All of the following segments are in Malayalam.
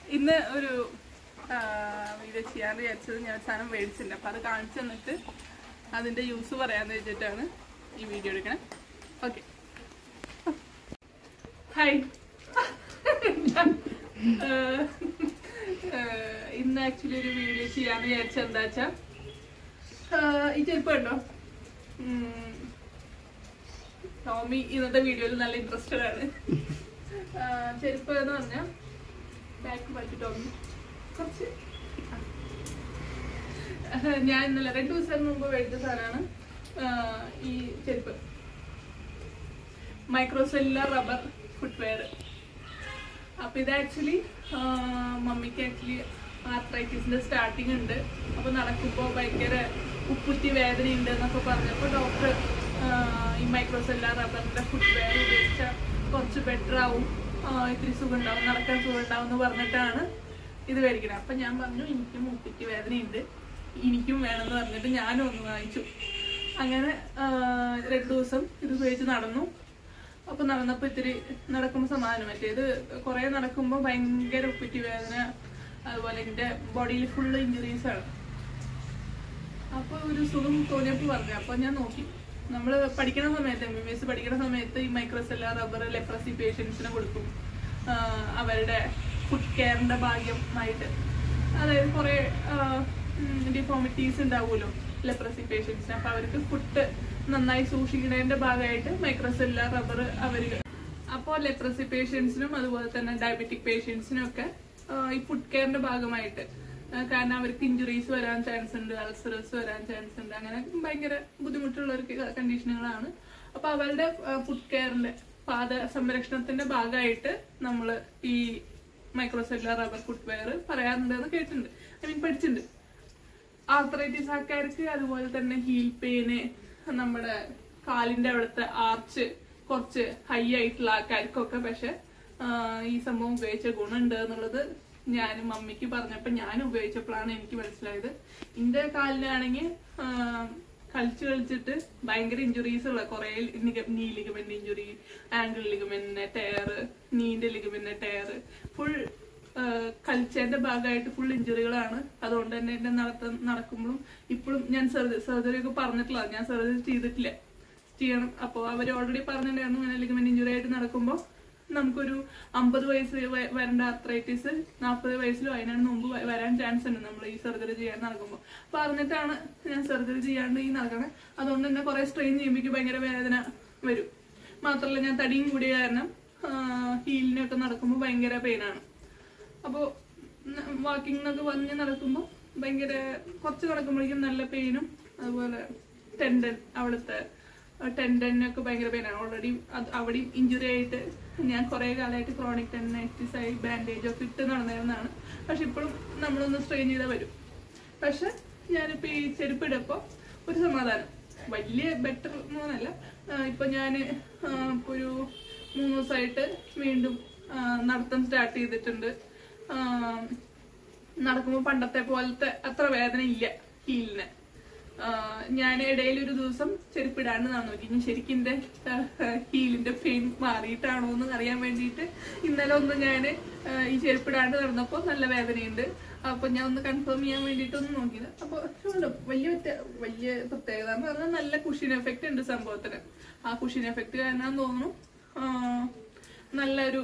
ഇന്ന് ഒരു വീഡിയോ ചെയ്യാന്ന് വിചാരിച്ചത് ഞാൻ ഒരു സാധനം മേടിച്ചിട്ടുണ്ട് അപ്പൊ അത് കാണിച്ചു തന്നിട്ട് അതിന്റെ യൂസ് പറയാന്ന് വെച്ചിട്ടാണ് ഈ വീഡിയോ എടുക്കണേ ഓക്കെ ഹായ് ഇന്ന് ആക്ച്വലി ഒരു വീഡിയോ ചെയ്യാന്ന് വിചാരിച്ചത് എന്താ വെച്ചാ ആഹ് ഈ ചെരുപ്പ് കണ്ടോ ഉം. ടോമി ഇന്നത്തെ വീഡിയോയിൽ നല്ല ഇൻട്രസ്റ്റഡ് ആണ് ആഹ് ചെരുപ്പ് എന്ന് പറഞ്ഞാൽ ബാക്ക് പറ്റി ടോമി കുറച്ച് ആഹ് ഞാൻ ഇന്നലെ രണ്ട് ദിവസം മുമ്പ് മേടിച്ച സാധനമാണ് ആഹ് ഈ ചെരുപ്പ് മൈക്രോസെല്ലുലാർ റബ്ബർ ഫുട്വെയർ അപ്പൊ ഇത് ആക്ച്വലി മമ്മിക്ക് ആക്ച്വലി ആർത്രൈറ്റിസിന്റെ സ്റ്റാർട്ടിങ് ഉണ്ട് അപ്പൊ നടക്കുമ്പോ ഭയങ്കര ഉപ്പുറ്റി വേദന ഉണ്ട് എന്നൊക്കെ പറഞ്ഞപ്പോ ഡോക്ടർ ഈ മൈക്രോസെല്ലാർ റബ്ബറിന്റെ ഫുട്വെയർ ഉപയോഗിച്ചാൽ കുറച്ച് ബെറ്റർ ആവും ആ, ഇത്തിരി സുഖം ഉണ്ടാവും നടക്കാൻ സുഖം ഉണ്ടാവും എന്ന് പറഞ്ഞിട്ടാണ് ഇത് മേടിക്കുന്നത് അപ്പൊ ഞാൻ പറഞ്ഞു എനിക്കും ഉപ്പുറ്റി വേദനയുണ്ട് എനിക്കും വേണമെന്ന് പറഞ്ഞിട്ട് ഞാനും ഒന്ന് വാങ്ങിച്ചു അങ്ങനെ ആ, രണ്ടു ദിവസം ഇത് ഉപയോഗിച്ച് നടന്നു അപ്പൊ നടന്നപ്പോ ഇത്തിരി നടക്കുമ്പോ സമാധാനം മറ്റേത് കുറെ നടക്കുമ്പോ ഭയങ്കര ഉപ്പിറ്റി വേദന അതുപോലെ എന്റെ ബോഡിയിൽ ഫുള്ള് ഇഞ്ചുറീസ് ആണ് അപ്പൊ ഒരു സുഖം തോന്നിയപ്പോ പറഞ്ഞു അപ്പൊ ഞാൻ നോക്കി നമ്മൾ പഠിക്കുന്ന സമയത്ത് എം ബി ബി എസ് പഠിക്കുന്ന സമയത്ത് ഈ മൈക്രോസെല്ലാർ റബ്ബർ ലെപ്രസി പേഷ്യൻസിന് കൊടുക്കും ആഹ് അവരുടെ ഫുഡ് കെയറിന്റെ ഭാഗ്യമായിട്ട് അതായത് കുറെ ഡിഫോമിറ്റീസ് ഉണ്ടാവുമല്ലോ ലെപ്രസി പേഷ്യൻസിന് അപ്പൊ അവർക്ക് ഫുഡ് നന്നായി സൂക്ഷിക്കുന്നതിന്റെ ഭാഗമായിട്ട് മൈക്രോസെല്ലാർ റബ്ബർ അവര് അപ്പോൾ ലെപ്രസി പേഷ്യൻസിനും അതുപോലെ തന്നെ ഡയബറ്റിക് പേഷ്യൻസിനും ഒക്കെ ആഹ് ഈ ഫുഡ് കെയറിന്റെ ഭാഗമായിട്ട് ആഹ് കാരണം അവർക്ക് ഇഞ്ചുറീസ് വരാൻ ചാൻസ് ഉണ്ട് അൾസറസ് വരാൻ ചാൻസ് ഉണ്ട് അങ്ങനെ ഭയങ്കര ബുദ്ധിമുട്ടുള്ള ഒരു കണ്ടീഷനുകളാണ് അപ്പൊ അവരുടെ ഫുഡ് കെയറിന്റെ പാത സംരക്ഷണത്തിന്റെ ഭാഗമായിട്ട് നമ്മൾ ഈ മൈക്രോസെല്ലാർ റബ്ബർ ഫുട്വെയർ പറയാറുണ്ട് എന്ന് കേട്ടിട്ടുണ്ട് ഐ മീൻ പഠിച്ചിട്ടുണ്ട് ആർത്രൈറ്റിസ് ആൾക്കാർക്ക് അതുപോലെ തന്നെ ഹീൽ പെയിന് നമ്മുടെ കാലിന്റെ അവിടുത്തെ ആർച്ച് കുറച്ച് ഹൈ ആയിട്ടുള്ള ആൾക്കാർക്കൊക്കെ പക്ഷെ ഈ സംഭവം ഉപയോഗിച്ച ഗുണമുണ്ട് എന്നുള്ളത് ഞാൻ മമ്മിക്ക് പറഞ്ഞപ്പോ ഞാൻ ഉപയോഗിച്ചപ്പോഴാണ് എനിക്ക് മനസ്സിലായത് എന്റെ കാലിനാണെങ്കിൽ കളിച്ച് കളിച്ചിട്ട് ഭയങ്കര ഇഞ്ചുറീസ് ഉള്ള കുറെ നീ ലിഗമെന്റ് ഇഞ്ചുറി ആംഗിൾ ലിഗമെന്റിന്റെ ടയർ നീന്റെ ലിഗമെന്റിന്റെ ടയർ ഫുൾ കളിച്ചതിന്റെ ഭാഗമായിട്ട് ഫുൾ ഇഞ്ചുറികളാണ് അതുകൊണ്ട് തന്നെ എന്റെ നടത്ത നടക്കുമ്പോഴും ഇപ്പോഴും ഞാൻ സർജറി ഒക്കെ പറഞ്ഞിട്ടില്ല ഞാൻ സർജറി ചെയ്തിട്ടില്ല ചെയ്യണം അപ്പോൾ അവർ ഓൾറെഡി പറഞ്ഞിട്ടുണ്ടായിരുന്നു ഇങ്ങനെ ലിഗമെന്റ് ഇഞ്ചുറി ആയിട്ട് നടക്കുമ്പോൾ നമുക്കൊരു അമ്പത് വയസ്സ് വ- വരേണ്ട ആർത്രൈറ്റിസ് നാൽപ്പത് വയസ്സിലോ അതിനാണ് മുമ്പ് വ- വരാൻ ചാൻസ് ഉണ്ട് നമ്മൾ ഈ സർജറി ചെയ്യാൻ നടക്കുമ്പോൾ പറഞ്ഞിട്ടാണ് ഞാൻ സർജറി ചെയ്യാണ്ട് ഈ നടക്കണേ അതുകൊണ്ട് തന്നെ കുറെ സ്ട്രെയിൻ ചെയ്യുമ്പോൾ എനിക്ക് ഭയങ്കര വേദന വരും മാത്രമല്ല ഞാൻ തടിയും കൂടിയ കാരണം ഹീലിനൊക്കെ നടക്കുമ്പോൾ ഭയങ്കര പെയിനാണ് അപ്പോൾ വാക്കിങ്ങിനൊക്കെ വന്ന് നടക്കുമ്പോൾ ഭയങ്കര കുറച്ച് നടക്കുമ്പോഴേക്കും നല്ല പെയിനും അതുപോലെ ടെൻഡൻ അവിടുത്തെ ടെൻഡനൊക്കെ ഭയങ്കര പെയിനാണ് ഓൾറെഡി അത് അവിടെയും ഇഞ്ചുറി ആയിട്ട് ഞാൻ കുറേ കാലമായിട്ട് ക്രോണിക് ടെൻഡനൈറ്റിസ് ആയി ബാൻഡേജ് ഒക്കെ ഇട്ട് നടന്നിരുന്നതാണ് പക്ഷെ ഇപ്പോഴും നമ്മളൊന്ന് സ്ട്രെയിൻ ചെയ്താൽ വരും പക്ഷെ ഞാനിപ്പോൾ ഈ ചെരുപ്പ് ഇടപ്പോൾ ഒരു സമാധാനം വലിയ ബെറ്റർ എന്നല്ല ഇപ്പൊ ഞാൻ ഇപ്പൊ ഒരു മൂന്ന് ദിവസമായിട്ട് വീണ്ടും ആ, നടത്തം സ്റ്റാർട്ട് ചെയ്തിട്ടുണ്ട് നടക്കുമ്പോൾ പണ്ടത്തെ പോലത്തെ അത്ര വേദന ഇല്ല ഹീലിന് ഞാൻ ഇടയിൽ ഒരു ദിവസം ചെരുപ്പിടാണ്ട് നടന്നു നോക്കി ഇനി ശരിക്കും എന്റെ ഹീലിന്റെ പെയിൻ മാറിയിട്ടാണോ എന്ന് അറിയാൻ വേണ്ടിയിട്ട് ഇന്നലെ ഒന്ന് ഞാൻ ഈ ചെരുപ്പിടാണ്ട് നടന്നപ്പോൾ നല്ല വേദനയുണ്ട് അപ്പൊ ഞാൻ ഒന്ന് കൺഫേം ചെയ്യാൻ വേണ്ടിയിട്ട് ഒന്ന് നോക്കിയത് അപ്പൊ ഉണ്ട് വലിയ വ്യത്യ- വലിയ പ്രത്യേകത എന്ന് പറഞ്ഞാൽ നല്ല കുഷിൻ എഫക്റ്റ് ഉണ്ട് സംഭവത്തിന് ആ കുഷിൻ എഫക്റ്റ് കാരണം തോന്നുന്നു ആ, നല്ലൊരു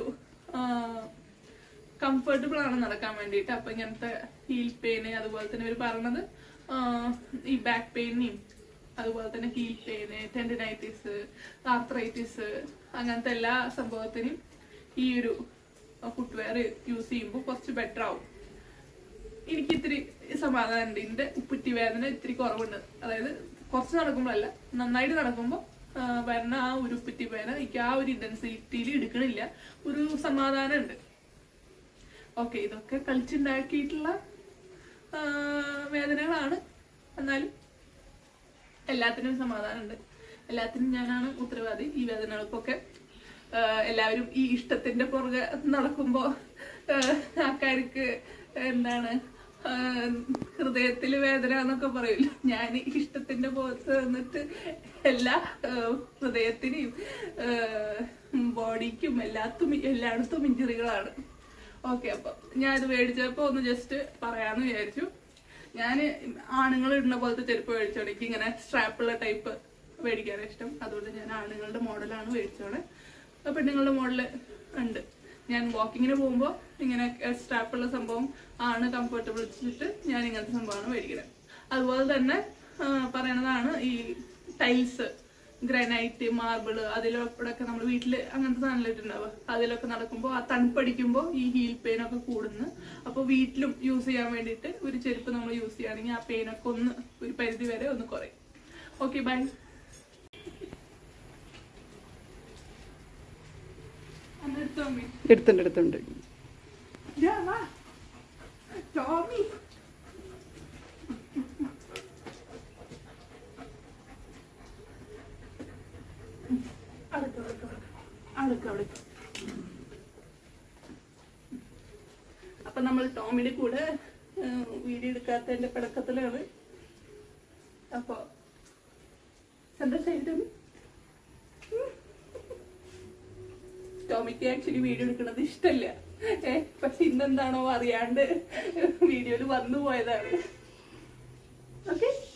കംഫർട്ടബിൾ ആണ് നടക്കാൻ വേണ്ടിയിട്ട് അപ്പൊ ഇങ്ങനത്തെ ഹീൽ പെയിന് അതുപോലെ തന്നെ ഇവർ പറഞ്ഞത് ആ, ഈ ബാക്ക് പെയിനെയും അതുപോലെ തന്നെ ഹീൽ പെയിന് ടെൻഡിനൈറ്റിസ് ആർത്രൈറ്റിസ് അങ്ങനത്തെ എല്ലാ സംഭവത്തിനും ഈ ഒരു ഫുട്വെയർ യൂസ് ചെയ്യുമ്പോൾ കുറച്ച് ബെറ്റർ ആവും എനിക്ക് ഇത്തിരി സമാധാനം ഉണ്ട് ഇതിന്റെ ഉപ്പുറ്റി വേദന ഇത്തിരി കുറവുണ്ട് അതായത് കുറച്ച് നടക്കുമ്പോഴല്ല നന്നായിട്ട് നടക്കുമ്പോൾ വരുന്ന ആ ഒരു ഉപ്പുറ്റി വേദന എനിക്ക് ആ ഒരു ഇന്റൻസിറ്റിയിൽ എടുക്കണില്ല ഒരു സമാധാനം ഉണ്ട് ഓക്കെ ഇതൊക്കെ കളിച്ചുണ്ടാക്കിയിട്ടുള്ള ആ, വേദനകളാണ് എന്നാലും എല്ലാത്തിനും സമാധാനമുണ്ട് എല്ലാത്തിനും ഞാനാണ് ഉത്തരവാദി ഈ വേദനകൾക്കൊക്കെ ആ, എല്ലാവരും ഈ ഇഷ്ടത്തിന്റെ പുറകെ നടക്കുമ്പോ ആ, ആൾക്കാർക്ക് എന്താണ് ആ, ഹൃദയത്തില് വേദന എന്നൊക്കെ പറയില്ല ഞാൻ ഇഷ്ടത്തിന്റെ പുറത്ത് വന്നിട്ട് എല്ലാ ആ, ഹൃദയത്തിനെയും ബോഡിക്കും എല്ലാത്തും എല്ലായിടത്തും ഇഞ്ചുറികളാണ് ഓക്കെ അപ്പൊ ഞാൻ ഇത് മേടിച്ചപ്പോ ഒന്ന് ജസ്റ്റ് പറയാന്ന് വിചാരിച്ചു ഞാൻ ആണുങ്ങൾ ഇടുന്ന പോലത്തെ ചെരുപ്പ് മേടിച്ചോടെ എനിക്ക് ഇങ്ങനെ സ്ട്രാപ്പുള്ള ടൈപ്പ് മേടിക്കാനാണ് ഇഷ്ടം അതുകൊണ്ട് ഞാൻ ആണുങ്ങളുടെ മോഡലാണ് മേടിച്ചോടെ അപ്പൊ പെണ്ണുങ്ങളുടെ മോഡല് ഉണ്ട് ഞാൻ വാക്കിങ്ങിന് പോകുമ്പോൾ ഇങ്ങനെ സ്ട്രാപ്പുള്ള സംഭവം ആണ് കംഫർട്ടബിൾ വെച്ചിട്ട് ഞാൻ ഇങ്ങനത്തെ സംഭവമാണ് മേടിക്കുന്നത് അതുപോലെ തന്നെ ആ, പറയണതാണ് ഈ ടൈൽസ് ഗ്രാനൈറ്റ് മാർബിള് അതിലൊക്കെ നമ്മൾ വീട്ടിൽ അങ്ങനത്തെ സാധനങ്ങളിട്ടുണ്ടാവുക അതിലൊക്കെ നടക്കുമ്പോൾ ആ തണുപ്പടിക്കുമ്പോൾ ഈ ഹീൽ പെയിൻ ഒക്കെ കൂടുന്നു അപ്പോൾ വീട്ടിലും യൂസ് ചെയ്യാൻ വേണ്ടിയിട്ട് ഒരു ചെരുപ്പ് നമ്മൾ യൂസ് ചെയ്യുകയാണെങ്കിൽ ആ പെയിൻ ഒക്കെ ഒന്ന് ഒരു പരിധി വരെ ഒന്ന് കുറയും ഓക്കെ ബൈ അന്നെടുത്തോ അമ്മേ എടുത്തുണ്ട് എടുത്തുണ്ട് Yeah, va. Tommy. അടുക്ക, അടുക്ക, അടുക്ക, അടുക്ക. അപ്പൊ നമ്മൾ ടോമിന്റെ കൂടെ വീഡിയോ എടുക്കാത്തതിന്റെ പിടക്കത്തിലാണ് അപ്പൊ സന്തോഷമായിട്ട് ടോമിക്ക് ആക്ച്വലി വീഡിയോ എടുക്കുന്നത് ഇഷ്ടല്ല ഏ പക്ഷെ ഇന്നെന്താണോ അറിയാണ്ട് വീഡിയോയിൽ വന്നു പോയതാണ് ഓക്കെ